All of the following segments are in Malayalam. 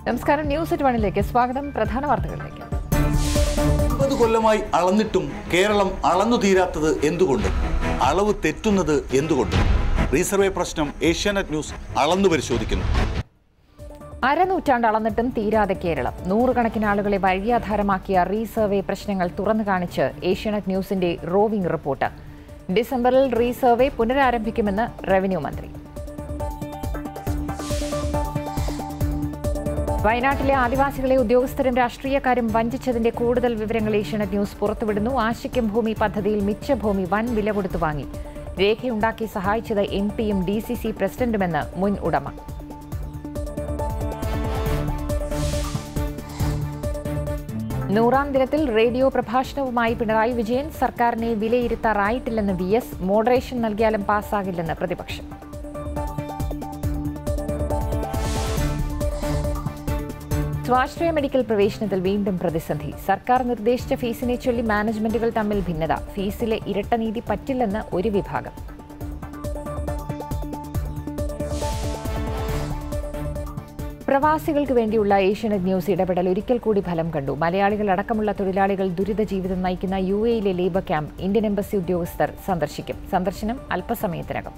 നമസ്കാരം ന്യൂസ് എറ്റ് വണിലേക്ക് സ്വാഗതം പ്രധാന വാർത്തകളിലേക്ക് അമ്പത് കൊല്ലമായി അളന്നിട്ടും കേരളം അളന്നു തീരാത്തത് എന്തുകൊണ്ട് അളവ് തെറ്റുന്നത് എന്തുകൊണ്ട് റീസർവേ പ്രശ്നം ഏഷ്യാനെറ്റ് ന്യൂസ് അളന്നു പരിശോധിക്കുന്നു അരനൂറ്റാണ്ട് അളന്നിട്ടും തീരാതെ കേരളം നൂറുകണക്കിന് ആളുകളെ വഴിയാധാരമാക്കിയ റീസർവേ പ്രശ്നങ്ങൾ തുറന്നു കാണിച്ച് ഏഷ്യാനെറ്റ് ന്യൂസിന്റെ റോവിംഗ് റിപ്പോർട്ട് ഡിസംബറിൽ റീസർവേ പുനരാരംഭിക്കുമെന്ന് റവന്യൂ മന്ത്രി വയനാട്ടിലെ ആദിവാസികളെ ഉദ്യോഗസ്ഥരും രാഷ്ട്രീയക്കാരും വഞ്ചിച്ചതിന്റെ കൂടുതൽ വിവരങ്ങൾ ഏഷ്യാനെറ്റ് ന്യൂസ് പുറത്തുവിടുന്നു ആശിക്യം ഭൂമി പദ്ധതിയിൽ മിച്ച ഭൂമി വൻ വില കൊടുത്തു വാങ്ങി രേഖയുണ്ടാക്കി സഹായിച്ചത് എം പിയും ഡി സി സി പ്രസിഡന്റുമെന്ന് മുൻ ഉടമ നൂറാം ദിനത്തിൽ റേഡിയോ പ്രഭാഷണവുമായി പിണറായി വിജയൻ സർക്കാരിനെ വിലയിരുത്താറായിട്ടില്ലെന്ന് വി എസ് മോഡറേഷൻ നൽകിയാലും പാസ്സാകില്ലെന്ന് പ്രതിപക്ഷം സ്വാശ്രയ മെഡിക്കൽ പ്രവേശനത്തിൽ വീണ്ടും പ്രതിസന്ധി സർക്കാർ നിർദ്ദേശിച്ച ഫീസിനെ ചൊല്ലി മാനേജ്മെന്റുകൾ തമ്മിൽ ഭിന്നത ഫീസിലെ ഇരട്ട നീതി പറ്റില്ലെന്ന് ഒരു വിഭാഗം പ്രവാസികൾക്ക് വേണ്ടിയുള്ള ഏഷ്യാനെറ്റ് ന്യൂസ് ഇടപെടൽ ഒരിക്കൽ കൂടി ഫലം കണ്ടു മലയാളികൾ അടക്കമുള്ള തൊഴിലാളികൾ ദുരിത ജീവിതം നയിക്കുന്ന യു എയിലെ ലേബർ ക്യാമ്പ് ഇന്ത്യൻ എംബസി ഉദ്യോഗസ്ഥർ സന്ദർശിക്കും സന്ദർശനം അല്പസമയത്തിനകം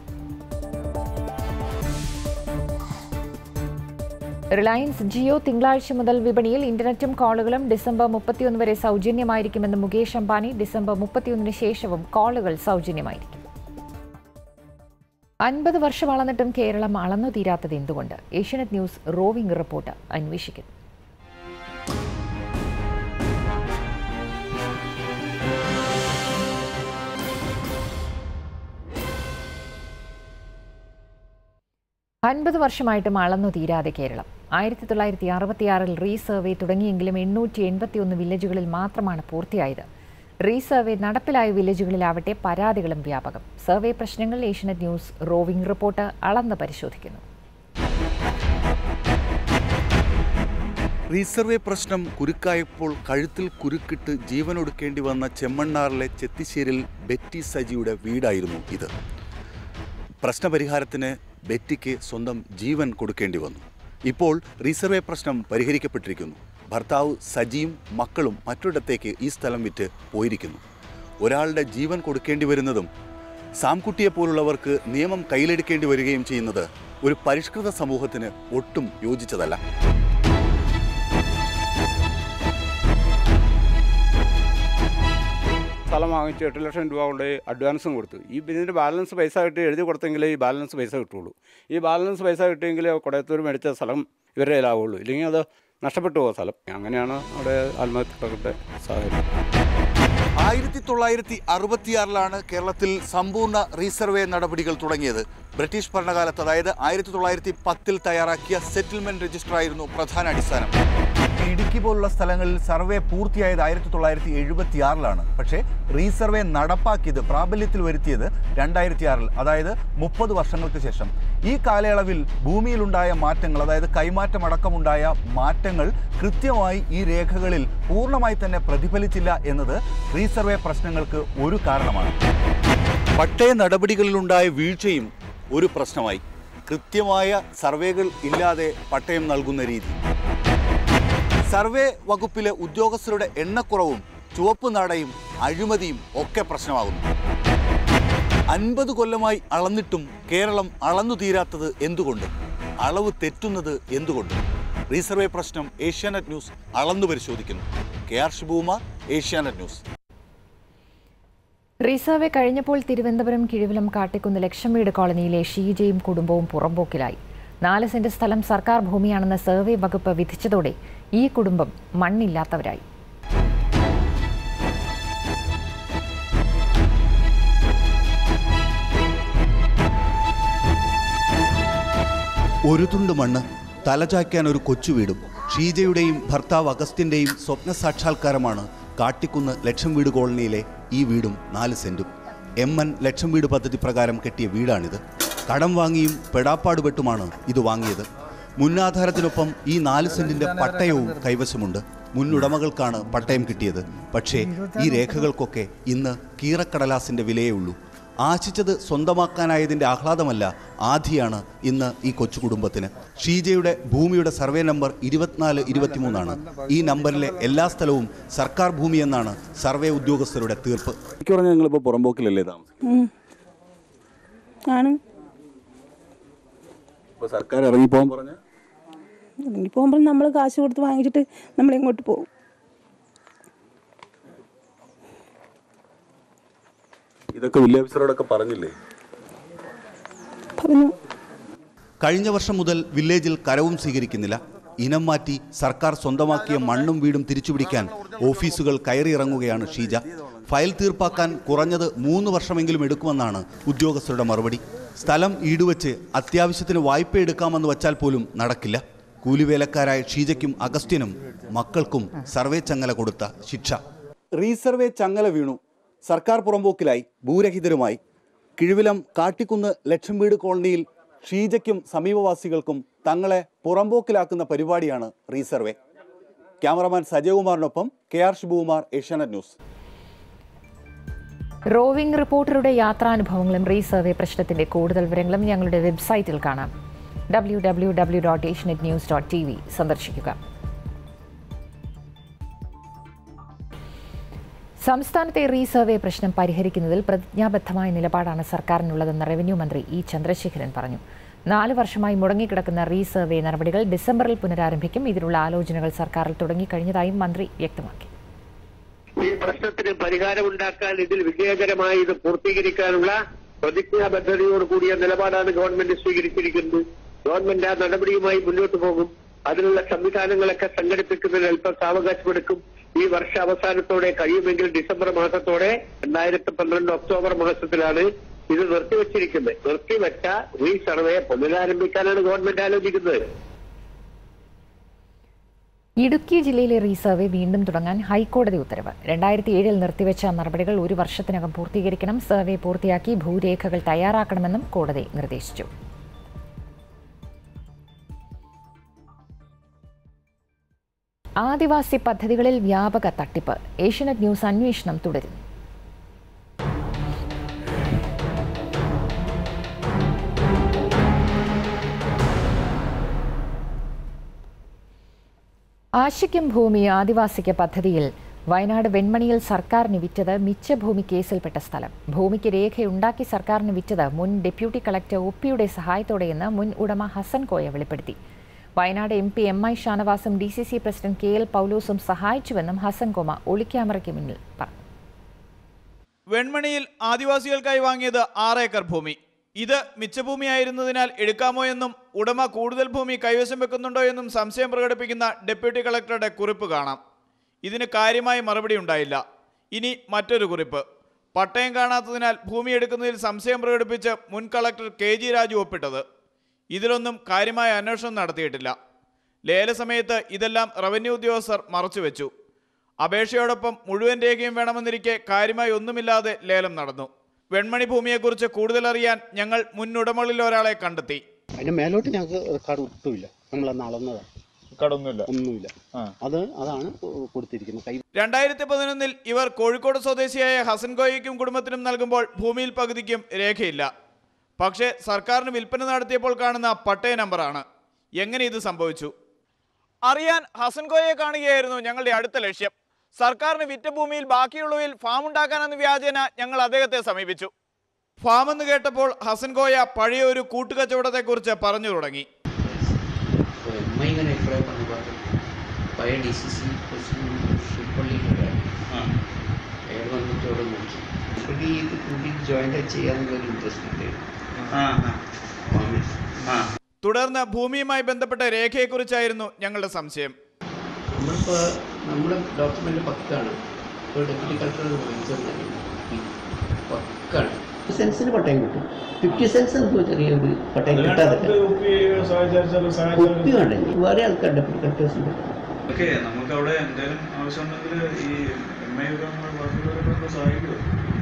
റിലയൻസ് ജിയോ തിങ്കളാഴ്ച മുതൽ വിപണിയിൽ ഇന്റർനെറ്റും കോളുകളും ഡിസംബർ മുപ്പത്തിയൊന്ന് വരെ സൗജന്യമായിരിക്കുമെന്ന് മുകേഷ് അംബാനി ഡിസംബർ മുപ്പത്തിയൊന്നിന് ശേഷവും കോളുകൾ സൗജന്യമായിരിക്കും അൻപത് വർഷം അളന്നിട്ടും കേരളം അളന്നു തീരാത്തത് എന്തുകൊണ്ട് ഏഷ്യാനെറ്റ് ന്യൂസ് റോവിംഗ് റിപ്പോർട്ട് അന്വേഷിക്കുന്നു അൻപത് വർഷമായിട്ടും അളന്നു തീരാതെ കേരളം ആയിരത്തി തൊള്ളായിരത്തി അറുപത്തിയാറിൽ റീസർവേ തുടങ്ങിയെങ്കിലും എണ്ണൂറ്റി എൺപത്തിയൊന്ന് വില്ലേജുകളിൽ മാത്രമാണ് പൂർത്തിയായത് റീസർവേ നടപ്പിലായ വില്ലേജുകളിലാവട്ടെ പരാതികളും വ്യാപകം സർവേ പ്രശ്നങ്ങൾ ഏഷ്യനെറ്റ് ന്യൂസ് റോവിംഗ് റിപ്പോർട്ട് അളന്ന് പരിശോധിക്കുന്നു റീസർവേ പ്രശ്നം കുരുക്കായപ്പോൾ കഴുത്തിൽ കുരുക്കിട്ട് ജീവനൊടുക്കേണ്ടി വന്ന ചെമ്മണ്ണാറിലെ ചെത്തിശ്ശേരിൽ ബെറ്റി സജിയുടെ വീടായിരുന്നു ഇത് പ്രശ്നപരിഹാരത്തിന് ബെറ്റിക്ക് സ്വന്തം ജീവൻ കൊടുക്കേണ്ടി വന്നു ഇപ്പോൾ റീസർവേ പ്രശ്നം പരിഹരിക്കപ്പെട്ടിരിക്കുന്നു ഭർത്താവ് സജിയും മക്കളും മറ്റൊരിടത്തേക്ക് ഈ സ്ഥലം വിറ്റ് പോയിരിക്കുന്നു ഒരാളുടെ ജീവൻ കൊടുക്കേണ്ടി വരുന്നതും സാംകുട്ടിയെ പോലുള്ളവർക്ക് നിയമം കയ്യിലെടുക്കേണ്ടി വരികയും ചെയ്യുന്നത് ഒരു പരിഷ്കൃത സമൂഹത്തിന് ഒട്ടും യോജിച്ചതല്ല സ്ഥലം വാങ്ങിച്ച് എട്ട് ലക്ഷം രൂപ കൊണ്ട് അഡ്വാൻസും കൊടുത്തു ഈ ഇതിൻ്റെ ബാലൻസ് പൈസ കിട്ടി എഴുതി കൊടുത്തെങ്കിലേ ഈ ബാലൻസ് പൈസ കിട്ടുള്ളൂ ഈ ബാലൻസ് പൈസ കിട്ടിയെങ്കിലേ കൊടയത്തൂർ മേടിച്ച സ്ഥലം ഇവരുടെ കയ്യിലാവുള്ളൂ ഇല്ലെങ്കിൽ അത് നഷ്ടപ്പെട്ടു പോകും സ്ഥലം അങ്ങനെയാണ് അവിടെ ആത്മഹത്യയുടെ സാഹചര്യം ആയിരത്തി തൊള്ളായിരത്തി അറുപത്തിയാറിലാണ് കേരളത്തിൽ സമ്പൂർണ്ണ റീസർവേ നടപടികൾ തുടങ്ങിയത് ബ്രിട്ടീഷ് ഭരണകാലത്ത് അതായത് ആയിരത്തി തൊള്ളായിരത്തി പത്തിൽ തയ്യാറാക്കിയ സെറ്റിൽമെന്റ് രജിസ്റ്റർ ആയിരുന്നു പ്രധാന അടിസ്ഥാനം ഇടുക്കി പോലുള്ള സ്ഥലങ്ങളിൽ സർവേ പൂർത്തിയായത് ആയിരത്തി തൊള്ളായിരത്തി എഴുപത്തിയാറിലാണ് പക്ഷേ റീസർവേ നടപ്പാക്കിയത് പ്രാബല്യത്തിൽ വരുത്തിയത് രണ്ടായിരത്തി ആറിൽ അതായത് മുപ്പത് വർഷങ്ങൾക്ക് ശേഷം ഈ കാലയളവിൽ ഭൂമിയിലുണ്ടായ മാറ്റങ്ങൾ അതായത് കൈമാറ്റം അടക്കമുണ്ടായ മാറ്റങ്ങൾ കൃത്യമായി ഈ രേഖകളിൽ പൂർണ്ണമായി തന്നെ പ്രതിഫലിച്ചില്ല എന്നത് റീസർവേ പ്രശ്നങ്ങൾക്ക് ഒരു കാരണമാണ് പട്ടയ നടപടികളിലുണ്ടായ വീഴ്ചയും ഒരു പ്രശ്നമായി കൃത്യമായ സർവേകൾ ഇല്ലാതെ പട്ടയം നൽകുന്ന രീതി സർവേ വകുപ്പിലെ ഉദ്യോഗസ്ഥരുടെ എണ്ണക്കുറവും ചുവപ്പ് നാടയും അഴിമതിയും ഒക്കെ പ്രശ്നമാകുന്നു അൻപത് കൊല്ലമായി അളന്നിട്ടും കേരളം അളന്നു തീരാത്തത് എന്തുകൊണ്ട് അളവ് തെറ്റുന്നത് എന്തുകൊണ്ട് റീസർവേ പ്രശ്നം ഏഷ്യാനെറ്റ് ന്യൂസ് അളന്നു പരിശോധിക്കുന്നു K R Shibukumar Asianet news resurvey കഴിഞ്ഞപ്പോൾ തിരുവനന്തപുരം കിഴിവിലം കാട്ടിക്കുന്ന് ലക്ഷം വീട് കോളനിയിലെ ഷീജയും കുടുംബവും പുറമ്പോക്കിലായി നാല് സെന്റ് സ്ഥലം സർക്കാർ ഭൂമിയാണെന്ന് സർവേ വകുപ്പ് വിധിച്ചതോടെ ഈ കുടുംബം മണ്ണില്ലാത്തവരായി ഒരു തുണ്ട് മണ്ണ് തലചായ്ക്കാൻ ഒരു കൊച്ചു വീടും ഷീജയുടെയും ഭർത്താവ് അഗസ്റ്റിന്റെയും സ്വപ്ന സാക്ഷാത്കാരമാണ് കാട്ടിക്കുന്ന് ലക്ഷം വീട് കോളനിയിലെ ഈ വീടും നാല് സെന്റും എം എൻ ലക്ഷം വീട് പദ്ധതി പ്രകാരം കെട്ടിയ വീടാണിത് കടം വാങ്ങിയും പെടാപ്പാടുപെട്ടുമാണ് ഇത് വാങ്ങിയത് മുന്നാധാരത്തിനൊപ്പം ഈ നാല് സെന്റിന്റെ പട്ടയവും കൈവശമുണ്ട് മുന്നുടമകൾക്കാണ് പട്ടയം കിട്ടിയത് പക്ഷേ ഈ രേഖകൾക്കൊക്കെ ഇന്ന് കീറക്കടലാസിന്റെ വിലയേ ഉള്ളൂ ആശിച്ചത് സ്വന്തമാക്കാനായതിൻ്റെ ആഹ്ലാദമല്ല ആധിയാണ് ഇന്ന് ഈ കൊച്ചു കുടുംബത്തിന് ഷീജയുടെ ഭൂമിയുടെ സർവേ നമ്പർ ഇരുപത്തിനാല് ഇരുപത്തിമൂന്നാണ് ഈ നമ്പറിലെ എല്ലാ സ്ഥലവും സർക്കാർ ഭൂമിയെന്നാണ് സർവേ ഉദ്യോഗസ്ഥരുടെ തീർപ്പ് എനിക്ക് പറഞ്ഞാൽ നിങ്ങളിപ്പോൾ പുറമ്പോക്കിലല്ലേ താമസം ഉം. ആണ് ഇപ്പോൾ സർക്കാർ ഇറങ്ങിപ്പോകാൻ പറഞ്ഞ ഇറങ്ങി പോകുമ്പോൾ നമ്മൾ കാശ് കൊടുത്ത് വാങ്ങിച്ചിട്ട് നമ്മൾ ഇങ്ങോട്ട് പോകും ഇതൊക്കെ വില്ലേജ് ഓഫീസറോടൊക്കെ പറഞ്ഞില്ലേ പറഞ്ഞു കഴിഞ്ഞ വർഷം മുതൽ വില്ലേജിൽ കരവും സ്വീകരിക്കുന്നില്ല ഇനം മാറ്റി സർക്കാർ സ്വന്തമാക്കിയ മണ്ണും വീടും തിരിച്ചുപിടിക്കാൻ ഓഫീസുകൾ കയറിയിറങ്ങുകയാണ് ഷീജ ഫയൽ തീർപ്പാക്കാൻ കുറഞ്ഞത് മൂന്ന് വർഷമെങ്കിലും എടുക്കുമെന്നാണ് ഉദ്യോഗസ്ഥരുടെ മറുപടി സ്ഥലം ഈടുവച്ച് അത്യാവശ്യത്തിന് വായ്പ എടുക്കാമെന്ന് വച്ചാൽ പോലും നടക്കില്ല കൂലിവേലക്കാരായ ഷീജയ്ക്കും അഗസ്ത്യനും മക്കൾക്കും സർവേ ചങ്ങല കൊടുത്ത ശിക്ഷ റീസർവേ ചങ്ങല വീണു സർക്കാർ പുറമ്പോക്കിലായി ഭൂരഹിതരുമായി കിഴുവിലം കാട്ടിക്കുന്ന് ലക്ഷം വീട് കോളനിയിൽ ഷീജയ്ക്കും സമീപവാസികൾക്കും തങ്ങളെ പുറമ്പോക്കിലാക്കുന്ന പരിപാടിയാണ് റീസർവേ ക്യാമറമാൻ സജയകുമാറിനൊപ്പം K R Shibukumar Asianet news roving റിപ്പോർട്ടറുടെ യാത്രാനുഭവങ്ങളും റീസർവേ പ്രശ്നത്തിന്റെ കൂടുതൽ വിവരങ്ങളും ഞങ്ങളുടെ വെബ്സൈറ്റിൽ കാണാം W W W dot Asianet news dot T V സന്ദർശിക്കുക സംസ്ഥാനത്തെ റീസർവേ പ്രശ്നം പരിഹരിക്കുന്നതിൽ പ്രതിജ്ഞാബദ്ധമായ നിലപാടാണ് സർക്കാരിനുള്ളതെന്ന് റവന്യൂ മന്ത്രി ഇ ചന്ദ്രശേഖരൻ പറഞ്ഞു നാല് വർഷമായി മുടങ്ങിക്കിടക്കുന്ന റീസർവേ നടപടികൾ ഡിസംബറിൽ പുനരാരംഭിക്കും ഇതിനുള്ള ആലോചനകൾ സർക്കാരിൽ തുടങ്ങിക്കഴിഞ്ഞതായും മന്ത്രി വ്യക്തമാക്കി ഈ പ്രശ്നത്തിന് പരിഹാരമുണ്ടാക്കാൻ ഇതിൽ വിജയകരമായി ഇത് പൂർത്തീകരിക്കാനുള്ള പ്രതിജ്ഞാബദ്ധതയോട് കൂടിയ നിലപാടാണ് ഗവൺമെന്റ് സ്വീകരിച്ചിരിക്കുന്നത് ഗവൺമെന്റ് ആ നടപടിയുമായി മുന്നോട്ട് പോകും അതിനുള്ള സംവിധാനങ്ങളൊക്കെ സംഘടിപ്പിക്കുന്നതിന് അല്പം സാവകാശമെടുക്കും ഈ വർഷ അവസാനത്തോടെ കഴിയുമെങ്കിൽ ഡിസംബർ മാസത്തോടെ രണ്ടായിരത്തി പന്ത്രണ്ട് ഒക്ടോബർ മാസത്തിലാണ് ഇത് നിർത്തിവച്ചിരിക്കുന്നത് നിർത്തിവെച്ച റീ സർവേ പുനരാരംഭിക്കാനാണ് ഗവൺമെന്റ് ആലോചിക്കുന്നത് ഇടുക്കി ജില്ലയിലെ റീസർവേ വീണ്ടും തുടങ്ങാൻ ഹൈക്കോടതി ഉത്തരവ് രണ്ടായിരത്തി ഏഴിൽ നിർത്തിവെച്ച നടപടികൾ ഒരു വർഷത്തിനകം പൂർത്തീകരിക്കണം സർവേ പൂർത്തിയാക്കി ഭൂരേഖകൾ തയ്യാറാക്കണമെന്നും കോടതി നിർദ്ദേശിച്ചു ആദിവാസി പദ്ധതികളിൽ വ്യാപക തട്ടിപ്പ് ഏഷ്യനെറ്റ് ന്യൂസ് അന്വേഷണം തുടരുന്നു ആശയ്ക്കും ഭൂമി ആദിവാസിക്ക് പദ്ധതിയിൽ വയനാട് വെൺമണിയിൽ സർക്കാരിന് വിറ്റത് മിച്ചഭൂമി കേസിൽപ്പെട്ട സ്ഥലം ഭൂമിക്ക് രേഖയുണ്ടാക്കി സർക്കാരിന് വിറ്റത് മുൻ ഡെപ്യൂട്ടി കളക്ടർ ഒപ്പിയുടെ സഹായത്തോടെയെന്ന് മുൻ ഉടമ ഹസൻ കോയ വെളിപ്പെടുത്തി Wayanad M P M I ഷാനവാസും D C C president K L പൗലോസും സഹായിച്ചുവെന്നും ഹസൻ കോമ ഒളിക്യാമറയ്ക്ക് മുന്നിൽ പറഞ്ഞു വെൺമണിയിൽ ആദിവാസികൾക്കായി വാങ്ങിയത് ആറ് ഏക്കർ ഭൂമി ഇത് മിച്ചഭൂമിയായിരുന്നതിനാൽ എടുക്കാമോ എന്നും ഉടമ കൂടുതൽ ഭൂമി കൈവശം വെക്കുന്നുണ്ടോ എന്നും സംശയം പ്രകടിപ്പിക്കുന്ന ഡെപ്യൂട്ടി കളക്ടറുടെ കുറിപ്പ് കാണാം ഇതിന് കാര്യമായ മറുപടി ഉണ്ടായില്ല ഇനി മറ്റൊരു കുറിപ്പ് പട്ടയം കാണാത്തതിനാൽ ഭൂമി എടുക്കുന്നതിൽ സംശയം പ്രകടിപ്പിച്ച് മുൻ കളക്ടർ കെ ജി രാജു ഒപ്പിട്ടത് ഇതിലൊന്നും കാര്യമായ അന്വേഷണം നടത്തിയിട്ടില്ല ലേല സമയത്ത് ഇതെല്ലാം റവന്യൂ ഉദ്യോഗസ്ഥർ മറച്ചുവെച്ചു അപേക്ഷയോടൊപ്പം മുഴുവൻ രേഖയും വേണമെന്നിരിക്കെ കാര്യമായി ഒന്നുമില്ലാതെ ലേലം നടന്നു വെൺമണി ഭൂമിയെക്കുറിച്ച് കൂടുതൽ അറിയാൻ ഞങ്ങൾ മുൻ ഉടമകളിൽ ഒരാളെ കണ്ടെത്തി അതിന്റെ മേലോട്ട് ഞങ്ങൾക്ക് റെക്കോർഡ് ഒട്ടുമില്ല നമ്മൾ അന്ന് അളന്നതാണ് കടൊന്നുമില്ല ഒന്നുമില്ല അത് അതാണ് കൊടുത്തിരിക്കുന്നത് കൈ രണ്ടായിരത്തി പതിനൊന്നിൽ ഇവർ കോഴിക്കോട് സ്വദേശിയായ ഹസൻ ഗോയയ്ക്കും കുടുംബത്തിനും നൽകുമ്പോൾ ഭൂമിയിൽ പകുതിക്കും രേഖയില്ല പക്ഷേ സർക്കാരിന് വിൽപ്പന നടത്തിയപ്പോൾ കാണുന്ന പട്ടയ നമ്പറാണ് എങ്ങനെ ഇത് സംഭവിച്ചു അറിയാൻ ഹസൻ ഗോയെ കാണുകയായിരുന്നു ഞങ്ങളുടെ അടുത്ത ലക്ഷ്യം സർക്കാരിന് വിറ്റ ഭൂമിയിൽ ബാക്കിയുള്ളവയിൽ ഫാം ഉണ്ടാക്കാനെന്ന വ്യാജേന ഞങ്ങൾ അദ്ദേഹത്തെ സമീപിച്ചു ഫാം എന്ന് കേട്ടപ്പോൾ ഹസൻ ഗോയ പഴയ ഒരു കൂട്ടുകച്ചവടത്തെക്കുറിച്ച് പറഞ്ഞു തുടങ്ങി இப்போ எம்ஐ இങ്ങനെ അഭിപ്രായം പറഞ്ഞു പറഞ്ഞു പഴയ ഡി സി സി ഷിപ്പള്ളിയിലുണ്ടായിരുന്നു അയാൾ വന്നിട്ട് അവിടെ നോക്കി പുള്ളി ഇത് കൂടി ജോയിൻ്റ് ചെയ്യാന്നുള്ളൊരു ഇൻട്രസ്റ്റ് ഉണ്ടായിരുന്നു ഫാമിൽ തുടർന്ന് ഭൂമിയുമായി ബന്ധപ്പെട്ട രേഖയെക്കുറിച്ചായിരുന്നു ഞങ്ങളുടെ സംശയം നമ്മളിപ്പോൾ നമ്മുടെ ഡോക്യുമെൻ്റ് പക്കാണ് ഇപ്പോൾ ഡെപ്യൂട്ടി കളക്ടർ വാങ്ങിച്ചു പക്കാണ് സെൻസിന് പട്ടയം കിട്ടും ഫിഫ്റ്റി സെൻസ് എന്തോ ചെറിയൊരു പട്ടയം കിട്ടാതെ കുപ്പി കണ്ടു വേറെ ആൾക്കാർ ഡെപ്യൂട്ടി കളക്ടേഴ്സിൻ്റെ ഓക്കെ നമുക്ക് അവിടെ എന്തെങ്കിലും ആവശ്യമുണ്ടെങ്കിൽ ഈ എം ഐ നമ്മൾ ബാക്കിയുള്ളവരൊക്കെ സഹായിക്കുമോ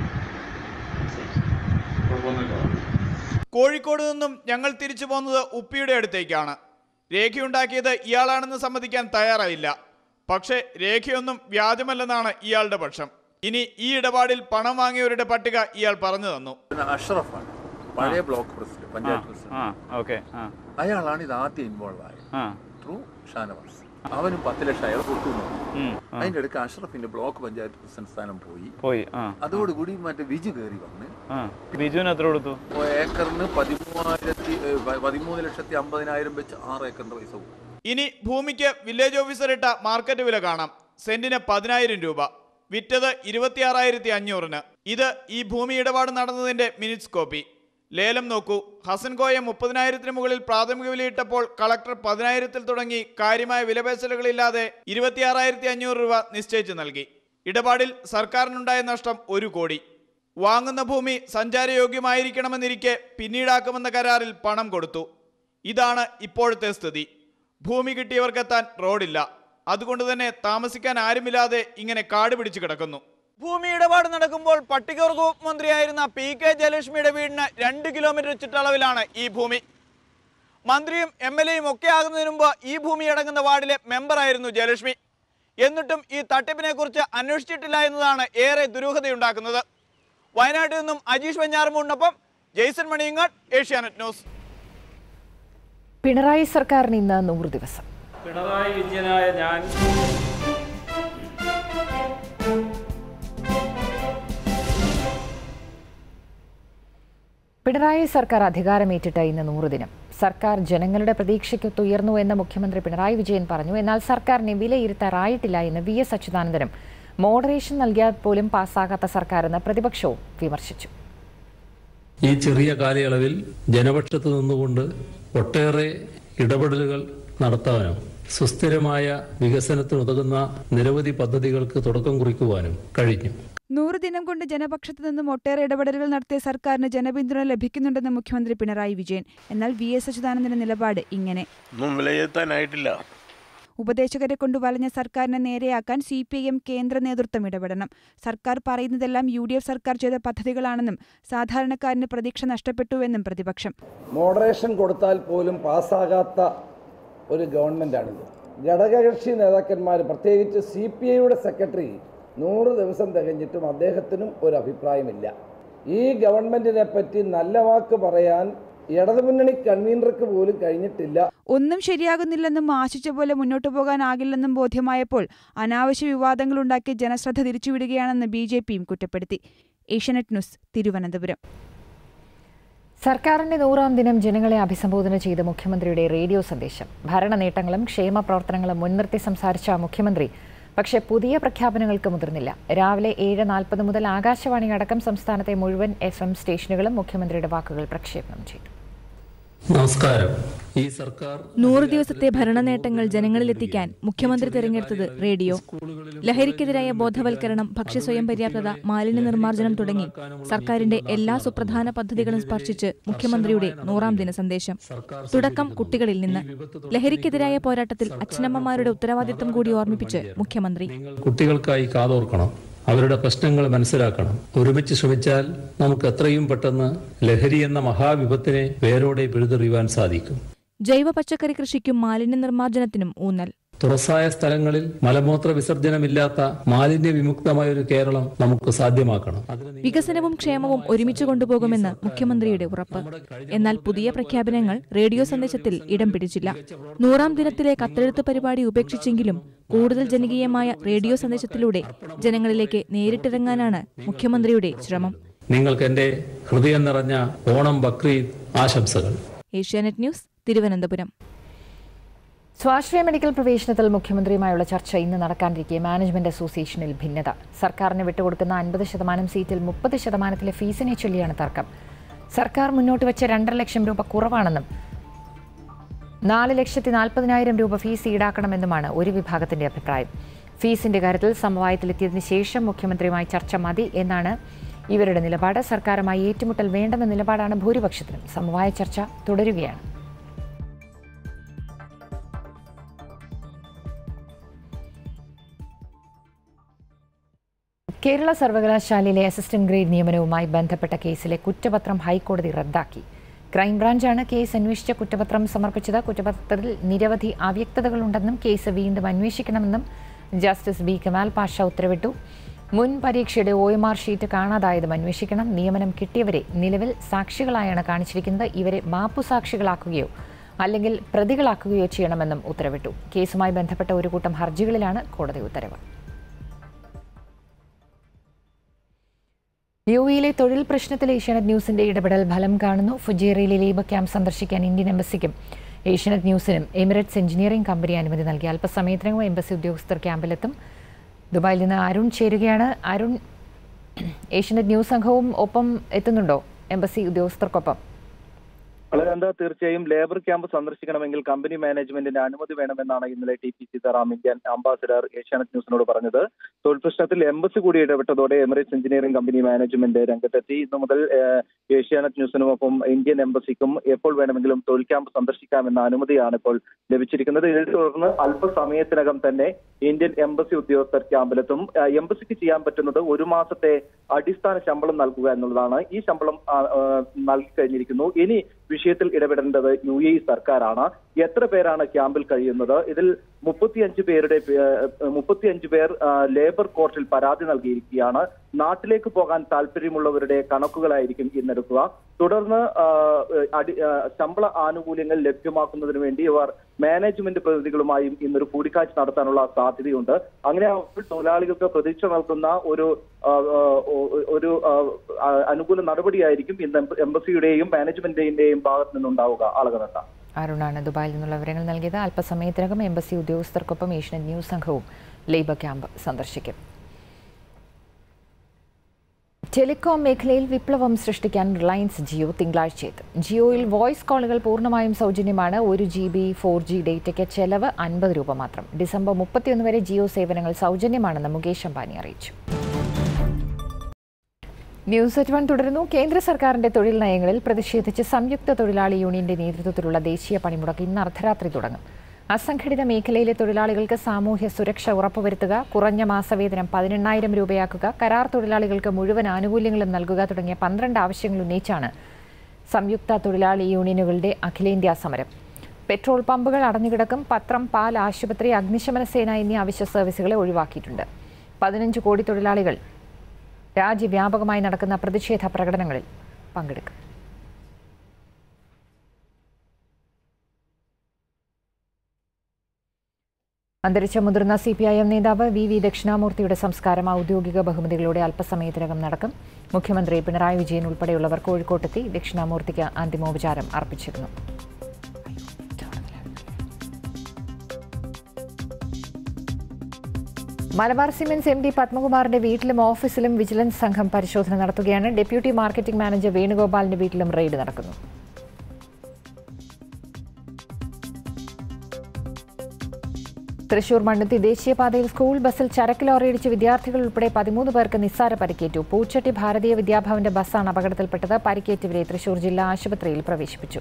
കുഴപ്പമൊന്നുമില്ല കോഴിക്കോട് നിന്നും ഞങ്ങൾ തിരിച്ചു പോകുന്നത് ഉപ്പിയുടെ അടുത്തേക്കാണ് രേഖയുണ്ടാക്കിയത് ഇയാളാണെന്ന് സമ്മതിക്കാൻ തയ്യാറായില്ല പക്ഷേ രേഖയൊന്നും വ്യാജമല്ലെന്നാണ് ഇയാളുടെ പക്ഷം ഇനി ഈ ഇടപാടിൽ പണം വാങ്ങിയവരുടെ പട്ടിക ഇയാൾ പറഞ്ഞു തന്നു അഷ്റഫാണ് പഴയ block president panchayat president okay ആ അയാളാണ് ഇത് ആദ്യം ഇൻവോൾവ് ആയത് ആ ത്രൂ ഷാനവാസ് അവനും പത്ത് ലക്ഷം അയാൾ കൊടുത്തു എന്ന് പറഞ്ഞു. ഉം, ആ. അതിന്റെ ഇടയ്ക്ക് അഷ്റഫിന്റെ ബ്ലോക്ക് പഞ്ചായത്ത് പ്രസിഡന്റ് സ്ഥാനം പോയി പോയി ആ അതോടുകൂടി മറ്റേ വിജു കയറി വന്ന് ആ ബിജുവിന് എത്ര കൊടുത്തു ഇപ്പൊ ഏക്കറിന് പതിമൂവായിരത്തി ഏ, പ- പതിമൂന്ന് ലക്ഷത്തി അമ്പതിനായിരം വെച്ച് ആറ് ഏക്കറിന്റെ പൈസ പോകും ഇനി ഭൂമിക്ക് വില്ലേജ് ഓഫീസർ ഇട്ട മാർക്കറ്റ് വില കാണാം സെന്റിന് പതിനായിരം രൂപ വിറ്റത് ഇരുപത്തിയാറായിരത്തി അഞ്ഞൂറിന് ഇത് ഈ ഭൂമി ഇടപാട് നടന്നതിന്റെ മിനിറ്റ്സ് കോപ്പി ലേലം നോക്കൂ ഹസൻ കോയ മുപ്പതിനായിരത്തിന് മുകളിൽ പ്രാഥമിക വിലയിട്ടപ്പോൾ കളക്ടർ പതിനായിരത്തിൽ തുടങ്ങി കാര്യമായ വിലപേശലുകളില്ലാതെ ഇരുപത്തിയാറായിരത്തി അഞ്ഞൂറ് രൂപ നിശ്ചയിച്ചു നൽകി ഇടപാടിൽ സർക്കാരിനുണ്ടായ നഷ്ടം ഒരു കോടി വാങ്ങുന്ന ഭൂമി സഞ്ചാരയോഗ്യമായിരിക്കണമെന്നിരിക്കെ പിന്നീടാക്കുമെന്ന കരാറിൽ പണം കൊടുത്തു ഇതാണ് ഇപ്പോഴത്തെ സ്ഥിതി ഭൂമി കിട്ടിയവർക്കെത്താൻ റോഡില്ല അതുകൊണ്ട് തന്നെ താമസിക്കാൻ ആരുമില്ലാതെ ഇങ്ങനെ കാട് പിടിച്ചു കിടക്കുന്നു ഭൂമി ഇടപാട് നടക്കുമ്പോൾ പട്ടികവർഗ വകുപ്പ് മന്ത്രിയായിരുന്ന പി കെ ജയലക്ഷ്മിയുടെ വീടിന് രണ്ട് കിലോമീറ്റർ ചുറ്റളവിലാണ് ഈ ഭൂമി മന്ത്രിയും എം എൽ എയും ഒക്കെ ആകുന്നതിന് മുമ്പ് ഈ ഭൂമി അടങ്ങുന്ന വാർഡിലെ മെമ്പറായിരുന്നു ജയലക്ഷ്മി എന്നിട്ടും ഈ തട്ടിപ്പിനെ കുറിച്ച് അന്വേഷിച്ചിട്ടില്ല എന്നതാണ് ഏറെ ദുരൂഹതയുണ്ടാക്കുന്നത് വയനാട്ടിൽ നിന്നും അജീഷ് വെഞ്ഞാറമൂടിനൊപ്പം ജെയ്സൺ മണിയങ്ങാട് ഏഷ്യാനെറ്റ് ന്യൂസ് പിണറായി സർക്കാരിന് ഇന്ന് നൂറ് ദിവസം പിണറായി വിജയനായ ഞാൻ പിണറായി സർക്കാർ അധികാരമേറ്റിട്ട് ഇന്ന് നൂറ് ദിനം സർക്കാർ ജനങ്ങളുടെ പ്രതീക്ഷയ്ക്കൊത്ത് ഉയർന്നു എന്ന് മുഖ്യമന്ത്രി പിണറായി വിജയൻ പറഞ്ഞു എന്നാൽ സർക്കാരിനെ വിലയിരുത്താറായിട്ടില്ല എന്ന് വി എസ് അച്യുതാനന്ദനും മോഡറേഷൻ നൽകിയാൽ പോലും പാസ്സാകാത്ത സർക്കാരെന്ന് പ്രതിപക്ഷവും വിമർശിച്ചു ഈ ചെറിയ കാലയളവിൽ ജനപക്ഷത്ത് നിന്നുകൊണ്ട് ഒട്ടേറെ ഇടപെടലുകൾ നടത്താനും സുസ്ഥിരമായ വികസനത്തിനുതകുന്ന നിരവധി പദ്ധതികൾക്ക് തുടക്കം കുറിക്കുവാനും കഴിഞ്ഞു നൂറ് ദിനം കൊണ്ട് ജനപക്ഷത്തു നിന്നും ഒട്ടേറെ ഇടപെടലുകൾ നടത്തിയ സർക്കാരിന് ജനപിന്തുണ ലഭിക്കുന്നുണ്ടെന്ന് മുഖ്യമന്ത്രി പിണറായി വിജയൻ എന്നാൽ വി എസ് അച്യുതാനന്ദന്റെ നിലപാട് ഇങ്ങനെ ഒന്നും വിലയിരുത്താനായിട്ടില്ല ഉപദേശകരെ കൊണ്ട് വലഞ്ഞ സർക്കാരിനെ നേരെയാക്കാൻ സി പി ഐ എം കേന്ദ്ര നേതൃത്വം ഇടപെടണം സർക്കാർ പറയുന്നതെല്ലാം യു ഡി എഫ് സർക്കാർ ചെയ്ത പദ്ധതികളാണെന്നും സാധാരണക്കാരന് പ്രതീക്ഷ നഷ്ടപ്പെട്ടുവെന്നും പ്രതിപക്ഷം മോഡറേഷൻ കൊടുത്താൽ പോലും പാസ്സാകാത്ത ഒരു ഗവൺമെൻറ്റാണിത് ഘടകകക്ഷി നേതാക്കന്മാർ പ്രത്യേകിച്ച് സി പി ഐയുടെ സെക്രട്ടറി നൂറ് ദിവസം തികഞ്ഞിട്ടും അദ്ദേഹത്തിനും ഒരു അഭിപ്രായമില്ല ഈ ഗവൺമെൻറ്റിനെ പറ്റി നല്ല വാക്ക് പറയാൻ ഇടതുമുന്നണി കൺവീനർക്ക് പോലും കഴിഞ്ഞിട്ടില്ല ഒന്നും ശരിയാകുന്നില്ലെന്നും ആശിച്ച പോലെ മുന്നോട്ടു പോകാനാകില്ലെന്നും ബോധ്യമായപ്പോൾ അനാവശ്യ വിവാദങ്ങളുണ്ടാക്കി ജനശ്രദ്ധ തിരിച്ചുവിടുകയാണെന്ന് ബി ജെ പിയും കുറ്റപ്പെടുത്തി ഏഷ്യാനെറ്റ് ന്യൂസ് തിരുവനന്തപുരം സർക്കാരിന്റെ നൂറാം ദിനം ജനങ്ങളെ അഭിസംബോധന ചെയ്ത മുഖ്യമന്ത്രിയുടെ റേഡിയോ സന്ദേശം ഭരണ നേട്ടങ്ങളും ക്ഷേമ പ്രവർത്തനങ്ങളും മുൻനിർത്തി സംസാരിച്ച മുഖ്യമന്ത്രി പക്ഷേ പുതിയ പ്രഖ്യാപനങ്ങൾക്ക് മുതിർന്നില്ല രാവിലെ ഏഴ് നാൽപ്പത് മുതൽ ആകാശവാണി അടക്കം സംസ്ഥാനത്തെ മുഴുവൻ എഫ് എം സ്റ്റേഷനുകളും മുഖ്യമന്ത്രിയുടെ വാക്കുകൾ പ്രക്ഷേപണം ചെയ്തു നമസ്കാരം ഈ സർക്കാർ നൂറ് ദിവസത്തെ ഭരണ നേട്ടങ്ങൾ ജനങ്ങളിലെത്തിക്കാൻ മുഖ്യമന്ത്രി തിരഞ്ഞെടുത്തത് റേഡിയോ ലഹരിക്കെതിരായ ബോധവൽക്കരണം ഭക്ഷ്യസ്വയം പര്യാപ്തത മാലിന്യ നിർമ്മാർജ്ജനം തുടങ്ങി സർക്കാരിന്റെ എല്ലാ സുപ്രധാന പദ്ധതികളും സ്പർശിച്ച് മുഖ്യമന്ത്രിയുടെ നൂറാം ദിന സന്ദേശം തുടക്കം കുട്ടികളിൽ നിന്ന് ലഹരിക്കെതിരായ പോരാട്ടത്തിൽ അച്ഛനമ്മമാരുടെ ഉത്തരവാദിത്തം കൂടി ഓർമ്മിപ്പിച്ച് മുഖ്യമന്ത്രി കുട്ടികൾക്കായി കാതോർക്കണം അവരുടെ പ്രശ്നങ്ങൾ മനസ്സിലാക്കണം ഒരുമിച്ച് ശ്രമിച്ചാൽ നമുക്ക് എത്രയും പെട്ടെന്ന് ലഹരി എന്ന മഹാവിപത്തിനെ വേരോടെ പിഴുതെറിയുവാൻ സാധിക്കും ജൈവ പച്ചക്കറി കൃഷിക്കും മാലിന്യ നിർമ്മാർജ്ജനത്തിനും ഊന്നൽ തുറസായ സ്ഥലങ്ങളിൽ മലമൂത്ര വിസർജനമില്ലാത്ത മാലിന്യ വിമുക്തമായ ഒരു കേരളം നമുക്ക് സാധ്യമാക്കണം വികസനവും ക്ഷേമവും ഒരുമിച്ച് കൊണ്ടുപോകുമെന്ന് മുഖ്യമന്ത്രിയുടെ ഉറപ്പ് എന്നാൽ പുതിയ പ്രഖ്യാപനങ്ങൾ റേഡിയോ സന്ദേശത്തിൽ ഇടം പിടിച്ചില്ല നൂറാം ദിനത്തിലെ കത്തെഴുത്ത് പരിപാടി ഉപേക്ഷിച്ചെങ്കിലും കൂടുതൽ ജനകീയമായ റേഡിയോ സന്ദേശത്തിലൂടെ ജനങ്ങളിലേക്ക് നേരിട്ടിറങ്ങാനാണ് മുഖ്യമന്ത്രിയുടെ ശ്രമം നിങ്ങൾക്ക് എന്റെ ഹൃദയം നിറഞ്ഞ ഓണം ബക്രീദ് ആശംസകൾ ഏഷ്യാനെറ്റ് ന്യൂസ് തിരുവനന്തപുരം സ്വാശ്രയ മെഡിക്കൽ പ്രവേശനത്തിൽ മുഖ്യമന്ത്രിയുമായുള്ള ചർച്ച ഇന്ന് നടക്കാനിരിക്കെ മാനേജ്മെന്റ് അസോസിയേഷനിൽ ഭിന്നത സർക്കാരിന് വിട്ടുകൊടുക്കുന്ന അൻപത് ശതമാനം സീറ്റിൽ മുപ്പത് ശതമാനത്തിലെ ഫീസിനെ ചൊല്ലിയാണ് തർക്കം സർക്കാർ മുന്നോട്ട് വെച്ച രണ്ടര ലക്ഷം രൂപ കുറവാണെന്നും നാല് ലക്ഷത്തി നാൽപ്പതിനായിരം രൂപ ഫീസ് ഈടാക്കണമെന്നുമാണ് ഒരു വിഭാഗത്തിന്റെ അഭിപ്രായം ഫീസിന്റെ കാര്യത്തിൽ സമവായത്തിലെത്തിയതിനു ശേഷം മുഖ്യമന്ത്രിയുമായി ചർച്ച മതി എന്നാണ് ഇവരുടെ നിലപാട് സർക്കാരുമായി ഏറ്റുമുട്ടൽ വേണ്ടെന്ന നിലപാടാണ് ഭൂരിപക്ഷത്തിനും സമവായ ചർച്ച തുടരുകയാണ് കേരള സർവകലാശാലയിലെ അസിസ്റ്റന്റ് ഗ്രേഡ് നിയമനവുമായി ബന്ധപ്പെട്ട കേസിലെ കുറ്റപത്രം ഹൈക്കോടതി റദ്ദാക്കി ക്രൈംബ്രാഞ്ചാണ് കേസ് അന്വേഷിച്ച കുറ്റപത്രം സമർപ്പിച്ചത് കുറ്റപത്രത്തിൽ നിരവധി അവ്യക്തതകളുണ്ടെന്നും കേസ് വീണ്ടും അന്വേഷിക്കണമെന്നും ജസ്റ്റിസ് ബി കമാൽ പാഷ ഉത്തരവിട്ടു മുൻ പരീക്ഷയുടെ ഒ എം ആർ ഷീറ്റ് കാണാതായതും അന്വേഷിക്കണം നിയമനം കിട്ടിയവരെ നിലവിൽ സാക്ഷികളായാണ് കാണിച്ചിരിക്കുന്നത് ഇവരെ മാപ്പു സാക്ഷികളാക്കുകയോ അല്ലെങ്കിൽ പ്രതികളാക്കുകയോ ചെയ്യണമെന്നും ഉത്തരവിട്ടു കേസുമായി ബന്ധപ്പെട്ട ഒരു കൂട്ടം ഹർജികളിലാണ് കോടതി ഉത്തരവ് യു എയിലെ തൊഴിൽ പ്രശ്നത്തിൽ ഏഷ്യാനെറ്റ് ന്യൂസിന്റെ ഇടപെടൽ ഫലം കാണുന്നു ഫുജേറയിലെ ലേബർ ക്യാമ്പ് സന്ദർശിക്കാൻ ഇന്ത്യൻ എംബസിക്കും ഏഷ്യാനെറ്റ് ന്യൂസിനും എമിറേറ്റ്സ് എഞ്ചിനീയറിംഗ് കമ്പനി അനുമതി നൽകി അല്പസമയത്തിനകം എംബസി ഉദ്യോഗസ്ഥർ ക്യാമ്പിലെത്തും ദുബായിൽ നിന്ന് അരുൺ ചേരുകയാണ് അരുൺ ഏഷ്യാനെറ്റ് ന്യൂസ് സംഘവും ഒപ്പം എത്തുന്നുണ്ടോ എംബസി ഉദ്യോഗസ്ഥർക്കൊപ്പം അളകന്ത തീർച്ചയായും ലേബർ ക്യാമ്പ് സന്ദർശിക്കണമെങ്കിൽ കമ്പനി മാനേജ്മെന്റിന്റെ അനുമതി വേണമെന്നാണ് ഇന്നലെ T P Seetharam Indian ambassador Asianet ന്യൂസിനോട് പറഞ്ഞത് തൊഴിൽ പ്രശ്നത്തിൽ എംബസി കൂടി ഇടപെട്ടതോടെ എമിറേറ്റ്സ് എഞ്ചിനീയറിംഗ് കമ്പനി മാനേജ്മെന്റ് രംഗത്തെത്തി ഇന്നു മുതൽ ഏഹ്, ഏഷ്യാനെറ്റ് ന്യൂസിനുമൊപ്പം ഇന്ത്യൻ എംബസിക്കും എപ്പോൾ വേണമെങ്കിലും തൊഴിൽ ക്യാമ്പ് സന്ദർശിക്കാമെന്ന അനുമതിയാണ് ഇപ്പോൾ ലഭിച്ചിരിക്കുന്നത് ഇതിനെ തുടർന്ന് അല്പസമയത്തിനകം തന്നെ ഇന്ത്യൻ എംബസി ഉദ്യോഗസ്ഥർ ക്യാമ്പിലെത്തും ഏഹ്, എംബസിക്ക് ചെയ്യാൻ പറ്റുന്നത് ഒരു മാസത്തെ അടിസ്ഥാന ശമ്പളം നൽകുക എന്നുള്ളതാണ് ഈ ശമ്പളം ആ, ആ, നൽകി കഴിഞ്ഞിരിക്കുന്നു ഇനി വിഷയത്തിൽ ഇടപെടേണ്ടത് യു എ ഇ സർക്കാരാണ് എത്ര പേരാണ് ക്യാമ്പിൽ കഴിയുന്നത് ഇതിൽ മുപ്പത്തിയഞ്ച് പേരുടെ പേ- മുപ്പത്തിയഞ്ച് പേർ ആ, ലേബർ കോർട്ടിൽ പരാതി നൽകിയിരിക്കുകയാണ് നാട്ടിലേക്ക് പോകാൻ താല്പര്യമുള്ളവരുടെ കണക്കുകളായിരിക്കും ഇന്നെടുക്കുക തുടർന്ന് ആ, അടി ആ, ശമ്പള ആനുകൂല്യങ്ങൾ ലഭ്യമാക്കുന്നതിന് വേണ്ടി ഇവർ മാനേജ്മെന്റ് പ്രതിനിധികളുമായും ഇന്നൊരു കൂടിക്കാഴ്ച നടത്താനുള്ള സാധ്യതയുണ്ട് അങ്ങനെ ആവുമ്പോൾ തൊഴിലാളികൾക്ക് പ്രതീക്ഷ നൽകുന്ന ഒരു ആ, ആ, ഒ- ഒരു ആ, ആ, അനുകൂല നടപടിയായിരിക്കും ഇന്ന് എംബ- എംബസിയുടെയും മാനേജ്മെന്റിന്റെയും ഭാഗത്ത് നിന്നുണ്ടാവുക ആളുകളെത്ത അരുണാണ് ദുബായിൽ നിന്നുള്ള വിവരങ്ങൾ നൽകിയത് അല്പസമയത്തിനകം എംബസി ഉദ്യോഗസ്ഥർക്കൊപ്പം ഏഷ്യനെറ്റ് ന്യൂസ് സംഘവും ലേബർ ക്യാമ്പ് സന്ദർശിക്കും ടെലികോം മേഖലയിൽ വിപ്ലവം സൃഷ്ടിക്കാൻ റിലയൻസ് ജിയോ തിങ്കളാഴ്ച എത്തും ജിയോയിൽ വോയിസ് കോളുകൾ പൂർണ്ണമായും സൗജന്യമാണ് ഒരു ജി ബി ഫോർ ജി ഡേറ്റയ്ക്ക് ചെലവ് അൻപത് രൂപ മാത്രം ഡിസംബർ മുപ്പത്തിയൊന്ന് വരെ ജിയോ സേവനങ്ങൾ സൗജന്യമാണെന്ന് മുകേഷ് അംബാനി അറിയിച്ചു ന്യൂസ് എറ്റ് വൺ തുടരുന്നു കേന്ദ്ര സർക്കാരിന്റെ തൊഴിൽ നയങ്ങളിൽ പ്രതിഷേധിച്ച് സംയുക്ത തൊഴിലാളി യൂണിയന്റെ നേതൃത്വത്തിലുള്ള ദേശീയ പണിമുടക്ക് ഇന്ന് അർദ്ധരാത്രി തുടങ്ങും അസംഘടിത മേഖലയിലെ തൊഴിലാളികൾക്ക് സാമൂഹ്യ സുരക്ഷ ഉറപ്പുവരുത്തുക കുറഞ്ഞ മാസവേതനം പതിനെണ്ണായിരം രൂപയാക്കുക കരാർ തൊഴിലാളികൾക്ക് മുഴുവൻ ആനുകൂല്യങ്ങളും നൽകുക തുടങ്ങിയ പന്ത്രണ്ട് ആവശ്യങ്ങൾ ഉന്നയിച്ചാണ് സംയുക്ത തൊഴിലാളി യൂണിയനുകളുടെ അഖിലേന്ത്യാ സമരം പെട്രോൾ പമ്പുകൾ അടഞ്ഞുകിടക്കും പത്രം പാൽ ആശുപത്രി അഗ്നിശമന സേന എന്നീ അവശ്യ സർവീസുകളെ ഒഴിവാക്കിയിട്ടുണ്ട് പതിനഞ്ച് കോടി തൊഴിലാളികൾ രാജ്യവ്യാപകമായി നടക്കുന്ന പ്രതിഷേധ പ്രകടനങ്ങളിൽ പങ്കെടുക്കും അന്തരിച്ച മുതിർന്ന സി പി ഐ എം നേതാവ് വി വി ദക്ഷിണാമൂർത്തിയുടെ സംസ്കാരം ഔദ്യോഗിക ബഹുമതികളോടെ അല്പസമയത്തിനകം നടക്കും മുഖ്യമന്ത്രി പിണറായി വിജയൻ ഉൾപ്പെടെയുള്ളവർ കോഴിക്കോട്ടെത്തി ദക്ഷിണാമൂർത്തിക്ക് അന്തിമോപചാരം അർപ്പിച്ചിരുന്നു മലബാർ സിമന്റ്സ് എം ഡി പത്മകുമാറിന്റെ വീട്ടിലും ഓഫീസിലും വിജിലൻസ് സംഘം പരിശോധന നടത്തുകയാണ് ഡെപ്യൂട്ടി മാർക്കറ്റിംഗ് മാനേജർ വേണുഗോപാലിന്റെ വീട്ടിലും റെയ്ഡ് നടക്കുന്നു തൃശൂർ മണ്ണുത്തി ദേശീയപാതയിൽ സ്കൂൾ ബസ്സിൽ ചരക്ക് ലോറിയിടിച്ച് വിദ്യാർത്ഥികൾ ഉൾപ്പെടെ പതിമൂന്ന് പേർക്ക് നിസ്സാര പരിക്കേറ്റു പൂച്ചട്ടി ഭാരതീയ വിദ്യാഭവന്റെ ബസ്സാണ് അപകടത്തിൽപ്പെട്ടത് പരിക്കേറ്റവരെ തൃശൂർ ജില്ലാ ആശുപത്രിയിൽ പ്രവേശിപ്പിച്ചു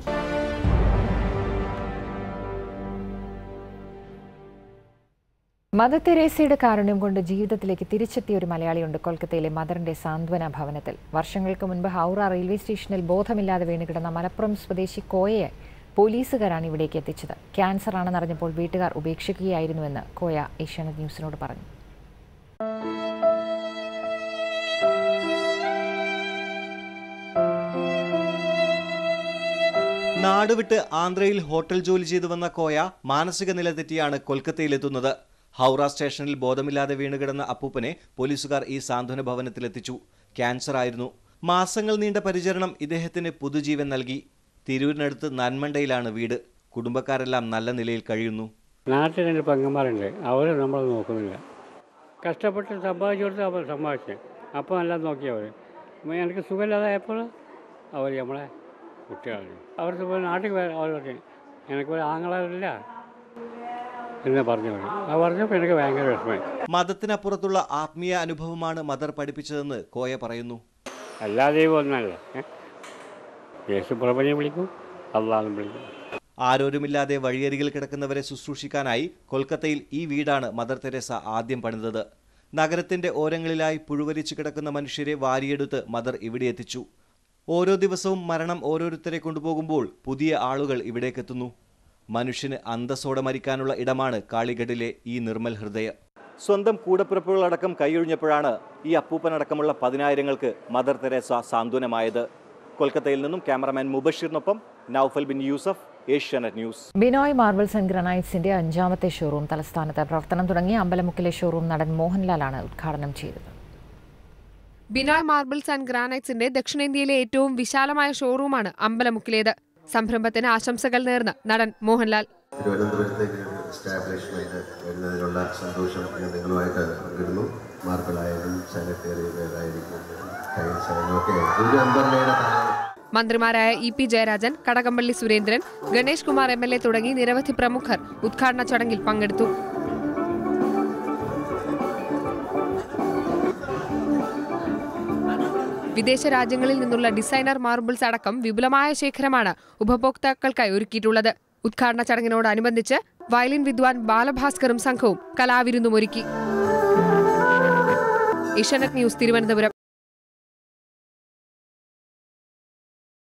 മദർ തെരേസയുടെ കാരുണ്യം കൊണ്ട് ജീവിതത്തിലേക്ക് തിരിച്ചെത്തിയ ഒരു മലയാളിയുണ്ട് കൊൽക്കത്തയിലെ മദറിന്റെ സാന്ത്വന ഭവനത്തിൽ വർഷങ്ങൾക്ക് മുൻപ് ഹൗറ റെയിൽവേ സ്റ്റേഷനിൽ ബോധമില്ലാതെ വീണുകിടന്ന മലപ്പുറം സ്വദേശി കോയയെ പോലീസുകാരാണ് ഇവിടേക്ക് എത്തിച്ചത് ക്യാൻസർ ആണെന്നറിഞ്ഞപ്പോൾ വീട്ടുകാർ ഉപേക്ഷിക്കുകയായിരുന്നുവെന്ന് കോയ ഏഷ്യാനെറ്റ് ന്യൂസിനോട് പറഞ്ഞു നാടുവിട്ട് ആന്ധ്രയിൽ ഹോട്ടൽ ജോലി ചെയ്തു വന്ന കോയ മാനസിക നില തെറ്റിയാണ് കൊൽക്കത്തയിലെത്തുന്നത് ഹൗറ സ്റ്റേഷനിൽ ബോധമില്ലാതെ വീണുകിടന്ന അപ്പൂപ്പനെ പോലീസുകാർ ഈ സാന്ത്വന ഭവനത്തിലെത്തിച്ചു ക്യാൻസർ ആയിരുന്നു മാസങ്ങൾ നീണ്ട പരിചരണം ഇദ്ദേഹത്തിന് പുതുജീവൻ നൽകി തിരൂരിനടുത്ത് നന്മണ്ടയിലാണ് വീട് കുടുംബക്കാരെല്ലാം നല്ല നിലയിൽ കഴിയുന്നു നാട്ടിൽ രണ്ട് പെങ്ങന്മാരുണ്ട് അവർ നമ്മളെ നോക്കുന്നില്ല കഷ്ടപ്പെട്ട് സമ്പാദിച്ചു കൊടുത്ത് അവർ സമ്പാദിച്ചു അപ്പോൾ എല്ലാം നോക്കിയവർ എനിക്ക് സുഖമില്ലാതായപ്പോൾ അവർ നമ്മളെ കുട്ടികളാണ് അവർക്ക് ഇപ്പോൾ നാട്ടിൽ വേ- അവർ പറഞ്ഞു എനിക്ക് ഒരു ആങ്ങളല്ല എന്ന് പറഞ്ഞു അത് പറഞ്ഞപ്പോൾ എനിക്ക് ഭയങ്കര വിഷമമായി മതത്തിനപ്പുറത്തുള്ള ആത്മീയ അനുഭവമാണ് മദർ പഠിപ്പിച്ചതെന്ന് കോയ പറയുന്നു എല്ലാ ദൈവം ഒന്നല്ല ഏ? യേശു പ്രഭനെ വിളിക്കും അള്ളാഹും വിളിക്കും ആരോരുമില്ലാതെ വഴിയരികിൽ കിടക്കുന്നവരെ ശുശ്രൂഷിക്കാനായി കൊൽക്കത്തയിൽ ഈ വീടാണ് മദർ തെരേസ ആദ്യം പണിതത് നഗരത്തിന്റെ ഓരങ്ങളിലായി പുഴുവരിച്ചു കിടക്കുന്ന മനുഷ്യരെ വാരിയെടുത്ത് മദർ ഇവിടെ എത്തിച്ചു ഓരോ ദിവസവും മരണം ഓരോരുത്തരെ കൊണ്ടുപോകുമ്പോൾ പുതിയ ആളുകൾ ഇവിടേക്കെത്തുന്നു മനുഷ്യന് അന്തസ്സോടെ മരിക്കാനുള്ള ഇടമാണ് കാളിഗഡിലെ ഈ നിർമ്മൽ ഹൃദയം സ്വന്തം കൂടപ്പിറപ്പുകളടക്കം കൈയൊഴിഞ്ഞപ്പോഴാണ് ഈ അപ്പൂപ്പനടക്കമുള്ള പതിനായിരങ്ങൾക്ക് മദർ തെരേസ സാന്ത്വനമായത് കൊൽക്കത്തയിൽ നിന്നും ക്യാമറമാൻ മുബഷീറിനൊപ്പം Naufal Bin Yusuf Asianet news Binoy marbles and ഗ്രാനൈറ്റ്സിന്റെ അഞ്ചാമത്തെ ഷോറൂം തലസ്ഥാനത്ത് പ്രവർത്തനം തുടങ്ങി അമ്പലമുക്കിലെ ഷോറൂം നടൻ മോഹൻലാലാണ് ഉദ്ഘാടനം ചെയ്തത് ബിനോയ് മാർബിൾസ് ആൻഡ് ഗ്രാനൈറ്റ്സിന്റെ ദക്ഷിണേന്ത്യയിലെ ഏറ്റവും വിശാലമായ ഷോറൂമാണ് അമ്പലമുക്കിലേത് സംരംഭത്തിന് ആശംസകൾ നേർന്ന് നടൻ മോഹൻലാൽ തിരുവനന്തപുരത്തേക്ക് ഒരു എസ്റ്റാബ്ലിഷ്മെന്റ് വരുന്നതിനുള്ള സന്തോഷം ഞാൻ നിങ്ങളുമായിട്ട് പങ്കിടുന്നു മാർബിളായാലും സാനിറ്ററി വെയറായിരിക്കും ടൈൽസ് ആയാലും ഒക്കെ ഒരു അമ്പർലയുടെ താഴെ മന്ത്രിമാരായ E P Jayarajan Kadakampally Surendran Ganesh Kumar M L A തുടങ്ങി നിരവധി പ്രമുഖർ ഉദ്ഘാടന ചടങ്ങിൽ പങ്കെടുത്തു വിദേശ രാജ്യങ്ങളിൽ നിന്നുള്ള ഡിസൈനർ മാർബിൾസ് അടക്കം വിപുലമായ ശേഖരമാണ് ഉപഭോക്താക്കൾക്കായി ഒരുക്കിയിട്ടുള്ളത് ഉദ്ഘാടന ചടങ്ങിനോടനുബന്ധിച്ച് വയലിൻ വിദ്വാൻ ബാലഭാസ്കറും സംഘവും കലാവിരുന്നും ഒരുക്കി ഏഷ്യാനെറ്റ് ന്യൂസ് തിരുവനന്തപുരം